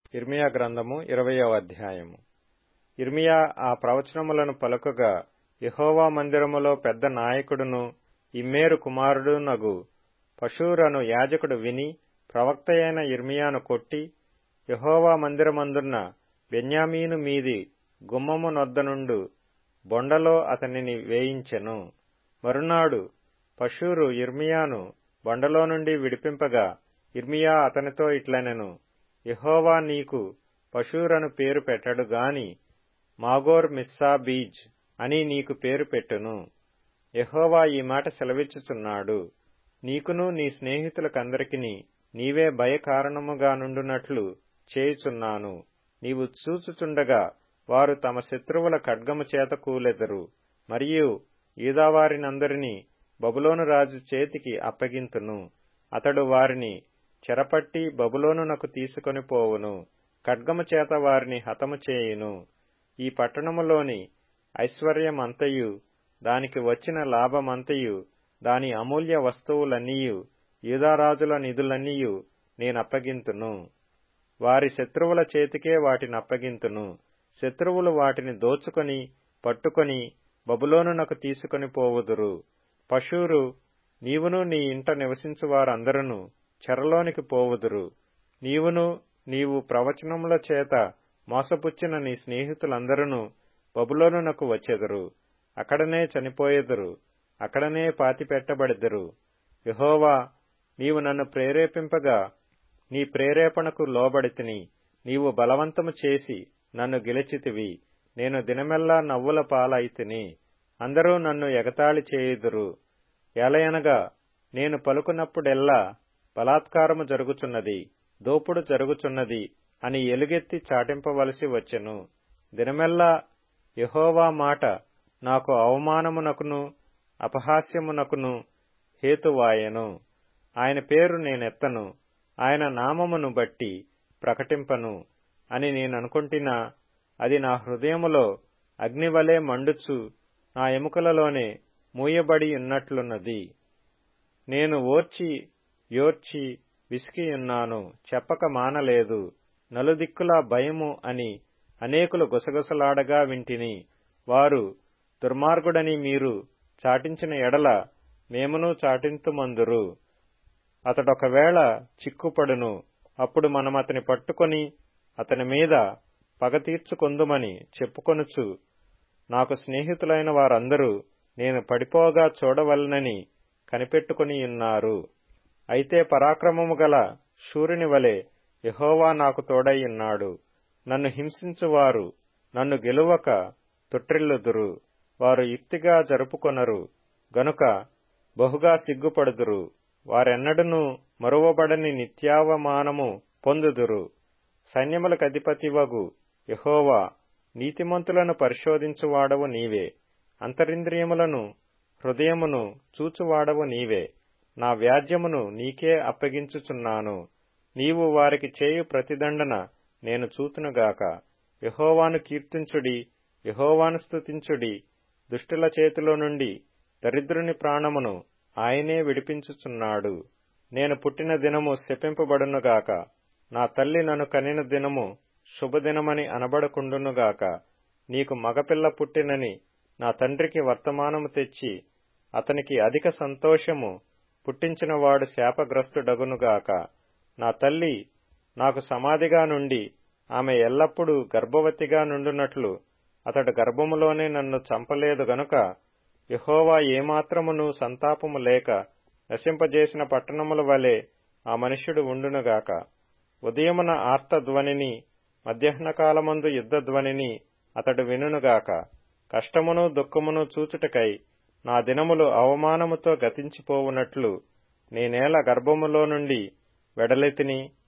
ఇర్మియా గ్రంథము ఇరవయవ అధ్యాయము ఇర్మియా ఆ ప్రవచనములను పలుకగా యెహోవా మందిరములో పెద్ద నాయకుడును ఇమ్మేరు కుమారుడునగు పషూరను యాజకుడు విని ప్రవక్తయైన ఇర్మియాను కొట్టి యెహోవా మందిరమందున్న బెన్యామీను మీది గుమ్మము నొద్దనుండు బొండలో అతనిని వేయించెను మరునాడు పషూరు ఇర్మియాను బొండలో నుండి విడిపింపగా ఇర్మియా అతనితో ఇట్లనెను యెహోవా నీకు పషూరను పేరు పెట్టడు గాని మాగోర్ మిస్సా బీజ్ అని నీకు పేరు పెట్టును యెహోవా ఈ మాట సెలవిచ్చుచున్నాడు నీకును నీ స్నేహితులకందరికిని నీవే భయకారణముగా నుండునట్లు చేయుచున్నాను నీవు చూచుచుండగా వారు తమ శత్రువుల ఖడ్గము చేత కూలెదరు మరియు యూదావారినందరినీ బబులోను రాజు చేతికి అప్పగింతును అతడు వారిని చెరపట్టి బబులోనునకు తీసుకొని పోవును ఖడ్గము చేత వారిని హతము చేయును ఈ పట్టణములోని ఐశ్వర్యమంతయు దానికి వచ్చిన లాభమంతయు దాని అమూల్య వస్తువులన్నీయు యూదారాజుల నిధులన్నీయు నేనప్పగింతును వారి శత్రువుల చేతికే వాటినప్పగింతును శత్రువులు వాటిని దోచుకొని పట్టుకొని బబులోనునకు తీసుకొని పోవుదురు పశూరు నీవును నీ ఇంట నివసించు వారందరూ చెరలోనికి పోవుదురు నీవును నీవు ప్రవచనముల చేత మోసపుచ్చిన నీ స్నేహితులందరూ బబులోనునకు వచ్చెదరు అక్కడనే చనిపోయెదరు అక్కడనే పాతిపెట్టబడెదరు యహోవా నీవు నన్ను ప్రేరేపింపగా నీ ప్రేరేపణకు లోబడితిని నీవు బలవంతము చేసి నన్ను గెలిచితివి నేను దినమెల్లా నవ్వుల పాలైతిని అందరూ నన్ను ఎగతాళి చేయుదురు ఎలయనగా నేను పలుకున్నప్పుడెల్లా బలాత్కారము జరుగుచున్నది దోపుడు జరుగుచున్నది అని ఎలుగెత్తి చాటింపవలసి వచ్చెను దినమెల్లా యహోవా మాట నాకు అవమానమునకును అపహాస్యమునకును హేతువాయెను ఆయన పేరు నేనెత్తను ఆయన నామమును బట్టి ప్రకటింపను అని నేననుకుంటున్నా అది నా హృదయములో అగ్నివలే మండుచు నా ఎముకలలోనే మూయబడి ఉన్నట్లున్నది నేను ఓర్చి యోర్చి విసికియున్నాను చెప్పక మానలేదు నలుదిక్కులా భయము అని అనేకులు గుసగుసలాడగా వింటిని వారు దుర్మార్గుడని మీరు చాటించిన ఎడల మేమును చాటింతుమందురు అతడొకవేళ చిక్కుపడును అప్పుడు మనమతని పట్టుకొని అతని మీద పగ తీర్చుకొందుమని చెప్పుకొనుచు నాకు స్నేహితులైన వారందరూ నేను పడిపోగా చూడవలనని కనిపెట్టుకుని ఉన్నారు అయితే పరాక్రమము గల శూరుని వలె యహోవా నాకు తోడైయున్నాడు నన్ను హింసించువారు నన్ను గెలువక తొట్టిల్లుదురు వారు యుక్తిగా జరుపుకొనరు గనుక బహుగా సిగ్గుపడుదురు వారెన్నడను మరువబడని నిత్యావమానము పొందుదురు సైన్యములకధిపతివగు యహోవా నీతిమంతులను పరిశోధించువాడవు నీవే అంతరింద్రియములను హృదయమును చూచువాడవు నీవే నా వ్యాజ్యమును నీకే అప్పగించుచున్నాను నీవు వారికి చేయు ప్రతిదండన నేను చూతునుగాక యహోవాను కీర్తించుడి యహోవాను స్తుతించుడి దుష్టుల చేతిలో నుండి దరిద్రుని ప్రాణమును ఆయనే విడిపించుచున్నాడు నేను పుట్టిన దినము శపింపబడునుగాక నా తల్లి నన్ను కనిన దినము శుభదినమని అనబడకుండునుగాక నీకు మగపిల్ల పుట్టినని నా తండ్రికి వర్తమానము తెచ్చి అతనికి అధిక సంతోషము పుట్టించినవాడు శాపగ్రస్తుడగునుగాక నా తల్లి నాకు సమాధిగా నుండి ఆమె ఎల్లప్పుడూ గర్భవతిగా నుండునట్లు అతడు గర్భములోనే నన్ను చంపలేదు గనుక యహోవా ఏమాత్రమును సంతాపము లేక నశింపజేసిన పట్టణముల వలె ఆ మనుష్యుడు ఉండునుగాక ఉదయమున ఆర్తధ్వనిని మధ్యాహ్నకాలమందు యుద్ధధ్వనిని అతడు వినుగాక కష్టమును దుఃఖమును చూచుటకై నా దినములు అవమానముతో గతించిపోవునట్లు నేనేల గర్భములో నుండి వెడలెతిని